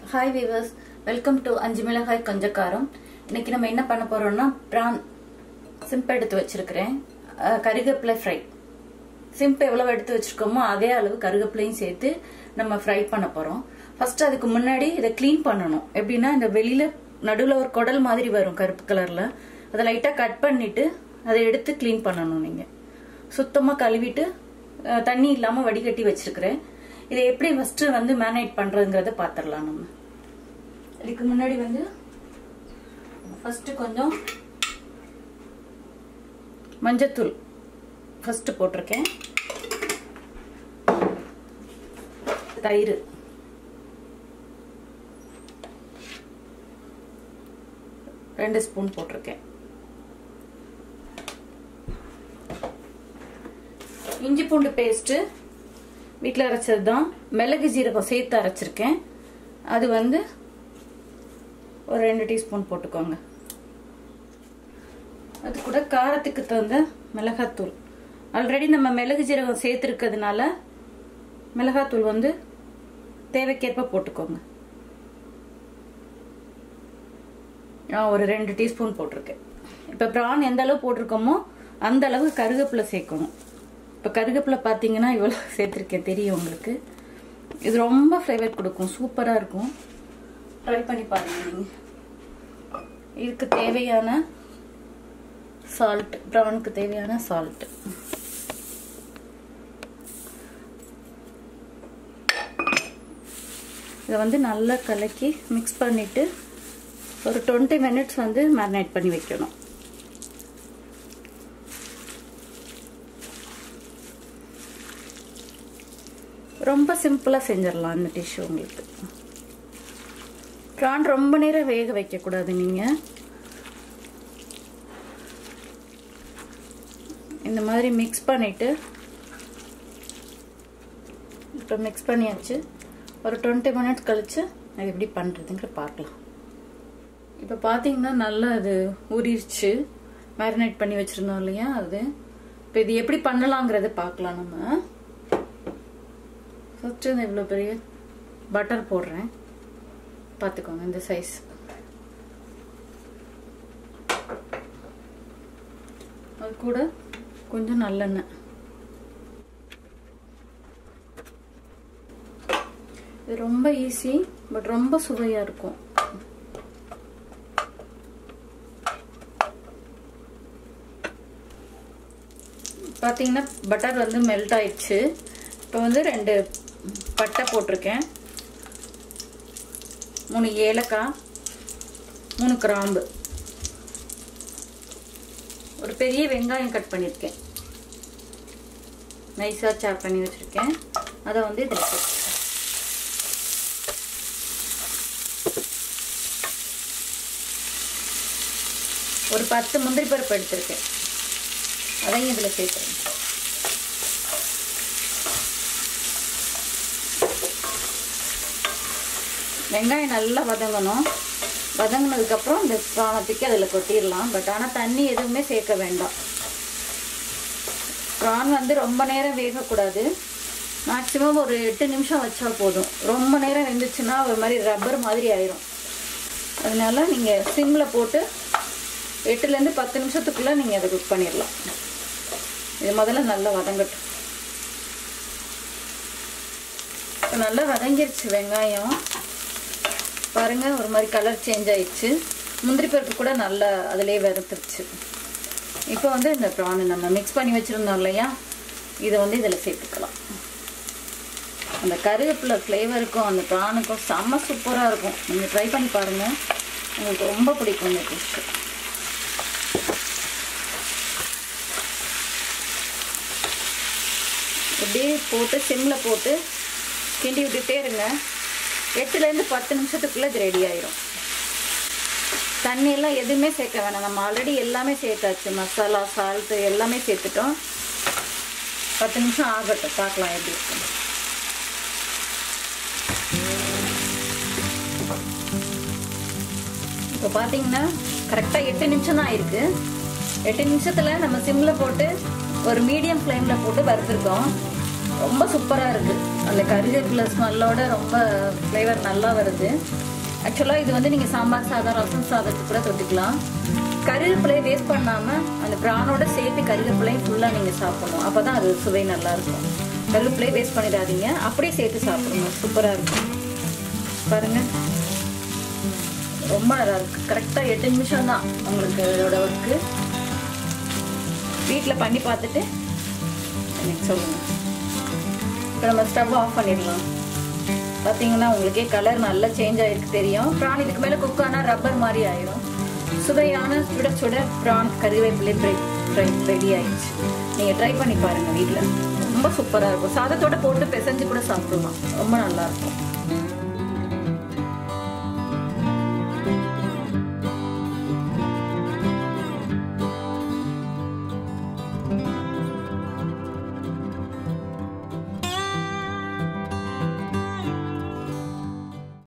hi viewers welcome to அஞ்சு மிளகாய் கொஞ்சக்காரம் இன்னைக்கு நம்ம என்ன பண்ண போறோம்னா ப்ரான் சிம்ப் எடுத்து வச்சிருக்கிறேன் அஹ், கருவேப்பிலை ஃப்ரை சிம்ப் எவ்வளவு எடுத்து வச்சிருக்கோமோ அதே அளவு கருவேப்பிலையும் சேர்த்து நம்ம ஃப்ரை பண்ண போறோம் ஃபர்ஸ்ட் அதுக்கு முன்னாடி இதை க்ளீன் பண்ணணும் எப்படின்னா இந்த வெளியில நடுவில் ஒரு குடல் மாதிரி வரும் கருப்பு கலர்ல அதை லைட்டா கட் பண்ணிட்டு அதை எடுத்து க்ளீன் பண்ணணும் நீங்க சுத்தமா கழுவிட்டு அஹ், தண்ணி இல்லாம வடிகட்டி வச்சிருக்கிறேன் இதை எப்படி ஃபர்ஸ்ட் வந்து மேனேஜ் பண்றதுங்கிறத பாத்திரலாம் நம்ம இதுக்கு முன்னாடி வந்து ஃபர்ஸ்ட் கொஞ்சம் மஞ்சத்தூள் ஃபர்ஸ்ட் போட்டிருக்கேன் தயிர் ரெண்டு ஸ்பூன் போட்டிருக்கேன் இஞ்சி பூண்டு பேஸ்ட்டு வீட்டில் அரைச்சது தான் மிளகு ஜீரகம் சேர்த்து அரைச்சிருக்கேன் அது வந்து ஒரு ரெண்டு டீஸ்பூன் போட்டுக்கோங்க அது கூட காரத்துக்கு தகுந்த மிளகாத்தூள் ஆல்ரெடி நம்ம மிளகு ஜீரகம் சேர்த்துருக்கிறதுனால மிளகாத்தூள் வந்து தேவைக்கேற்ப போட்டுக்கோங்க நான் ஒரு ரெண்டு டீஸ்பூன் போட்டிருக்கேன் இப்போ ப்ரான் எந்த அளவு போட்டிருக்கோமோ அந்த அளவு கருவேப்பிலை சேர்க்கணும் இப்போ கருவேப்பிலை பார்த்தீங்கன்னா இவ்வளோ சேர்த்துருக்கேன் தெரியும் உங்களுக்கு இது ரொம்ப ஃப்ளேவர் கொடுக்கும் சூப்பராக இருக்கும் ட்ரை பண்ணி பாருங்க நீங்கள் இதுக்கு தேவையான சால்ட் ப்ரானுக்கு தேவையான சால்ட் இதை வந்து நல்லா கலக்கி மிக்ஸ் பண்ணிட்டு ஒரு டுவெண்ட்டி மினிட்ஸ் வந்து மேரினேட் பண்ணி வைக்கணும் ரொம்ப சிம்பிளாக செஞ்சிடலாம் இந்த டிஷ் உங்களுக்கு ப்ரான் ரொம்ப நேரம் வேக வைக்கக்கூடாது நீங்கள் இந்த மாதிரி மிக்ஸ் பண்ணிவிட்டு இப்போ மிக்ஸ் பண்ணியாச்சு ஒரு டுவெண்ட்டி மினிட்ஸ் கழிச்சு அது எப்படி பண்ணுறதுங்கிற பார்க்கலாம் இப்போ பார்த்தீங்கன்னா நல்லா அது ஊறிடுச்சு மேரினேட் பண்ணி வச்சுருந்தோம் இல்லையா அது இப்போ இது எப்படி பண்ணலாங்கிறத பார்க்கலாம் நம்ம ஃபஸ்ட்டு இந்த இவ்வளோ பெரிய பட்டர் போடுறேன் பார்த்துக்கோங்க இந்த சைஸ் அது கூட கொஞ்சம் நல்லெண்ணெய் இது ரொம்ப ஈஸி பட் ரொம்ப சுவையாக இருக்கும் பார்த்தீங்கன்னா பட்டர் வந்து மெல்ட் ஆயிடுச்சு இப்போ வந்து ரெண்டு பட்டை போட்டிருக்கேன் மூணு ஏலக்காய் மூணு கிராம்பு ஒரு பெரிய வெங்காயம் கட் பண்ணியிருக்கேன் நைஸாக சாப் பண்ணி வச்சுருக்கேன் அதை வந்து இதில் போட்டு ஒரு பத்து முந்திரி பருப்பு எடுத்திருக்கேன் அதையும் இதில் சேர்த்துறேன் வெங்காயம் நல்லா வதங்கணும் வதங்கினதுக்கப்புறம் இந்த ப்ராணத்துக்கு அதில் கொட்டிடலாம் பட் ஆனால் தண்ணி எதுவுமே சேர்க்க வேண்டாம் ப்ரான் வந்து ரொம்ப நேரம் வேகக்கூடாது மேக்ஸிமம் ஒரு எட்டு நிமிஷம் வச்சா போதும் ரொம்ப நேரம் வெந்துச்சுன்னா ஒரு மாதிரி ரப்பர் மாதிரி ஆயிரும் அதனால நீங்கள் சிம்மில் போட்டு எட்டுலேருந்து பத்து நிமிஷத்துக்குள்ளே நீங்கள் அதை குக் பண்ணிடலாம் இது முதல்ல நல்லா வதங்கட்டும் இப்போ நல்லா வதங்கிருச்சு வெங்காயம் பாருங்க ஒரு மாதிரி கலர் சேஞ்ச் ஆயிடுச்சு முந்திரி பருப்பு கூட நல்லா அதிலே வறுத்துருச்சு இப்போ வந்து இந்த ப்ரான் நம்ம மிக்ஸ் பண்ணி வச்சுருந்தோம் இல்லையா இதை வந்து இதில் சேர்த்துக்கலாம் அந்த கருவேப்பிலை ஃப்ளேவருக்கும் அந்த ப்ரானுக்கும் செம்ம சூப்பராக இருக்கும் நீங்கள் ட்ரை பண்ணி பாருங்கள் உங்களுக்கு ரொம்ப பிடிக்கும் இந்த டிஷ்ஷு இப்படியே போட்டு சிம்மில் போட்டு கிண்டி விட்டுட்டே இருங்க எட்டுலேருந்து பத்து நிமிஷத்துக்குள்ளே இது ரெடி ஆயிரும் தண்ணியெல்லாம் எதுவுமே சேர்க்க வேணாம் நம்ம ஆல்ரெடி எல்லாமே சேர்த்தாச்சு மசாலா சால்ட்டு எல்லாமே சேர்த்துட்டோம் பத்து நிமிஷம் ஆகட்டும் பார்க்கலாம் எப்படி இருக்கும் இப்போ பார்த்தீங்கன்னா கரெக்டாக எட்டு நிமிஷம் தான் ஆயிருக்கு எட்டு நிமிஷத்தில் நம்ம சிம்மில் போட்டு ஒரு மீடியம் ஃப்ளேமில் போட்டு வறுத்துருக்கோம் ரொம்ப சூப்பராக இருக்குது அந்த கருவேப்பிலை ஸ்மெல்லோட ரொம்ப ஃப்ளேவர் நல்லா வருது ஆக்சுவலாக இது வந்து நீங்கள் சாம்பார் சாதம் ரசம் சாதத்துக்கு கூட தொட்டுக்கலாம் கருவேப்பிலையை வேஸ்ட் பண்ணாமல் அந்த ப்ரானோட சேர்த்து கருவேப்பிலையும் ஃபுல்லாக நீங்கள் சாப்பிடணும் அப்போ தான் அது சுவை நல்லா இருக்கும் கருவேப்பிலையை வேஸ்ட் பண்ணிடாதீங்க அப்படியே சேர்த்து சாப்பிடணும் சூப்பராக இருக்கும் பாருங்கள் ரொம்ப நல்லா இருக்கு கரெக்டாக எட்டு நிமிஷம் தான் உங்களுக்கு இதோட ஒர்க்கு வீட்டில் பண்ணி பார்த்துட்டு எனக்கு சொல்லுங்கள் இப்போ நம்ம ஸ்டவ் ஆஃப் பண்ணிடலாம் பார்த்தீங்கன்னா உங்களுக்கே கலர் நல்லா சேஞ்ச் ஆகிருக்கு தெரியும் ப்ரான் இதுக்கு மேலே குக் ஆனால் ரப்பர் மாதிரி ஆயிடும் சுவையான சுட சுட ப்ரான் கருவேப்பிலை ஃப்ரை ஃப்ரை ரெடி ஆயிடுச்சு நீங்கள் ட்ரை பண்ணி பாருங்கள் வீட்டில் ரொம்ப சூப்பராக இருக்கும் சாதத்தோட போட்டு பிசைஞ்சு கூட சாப்பிடலாம் ரொம்ப நல்லாயிருக்கும்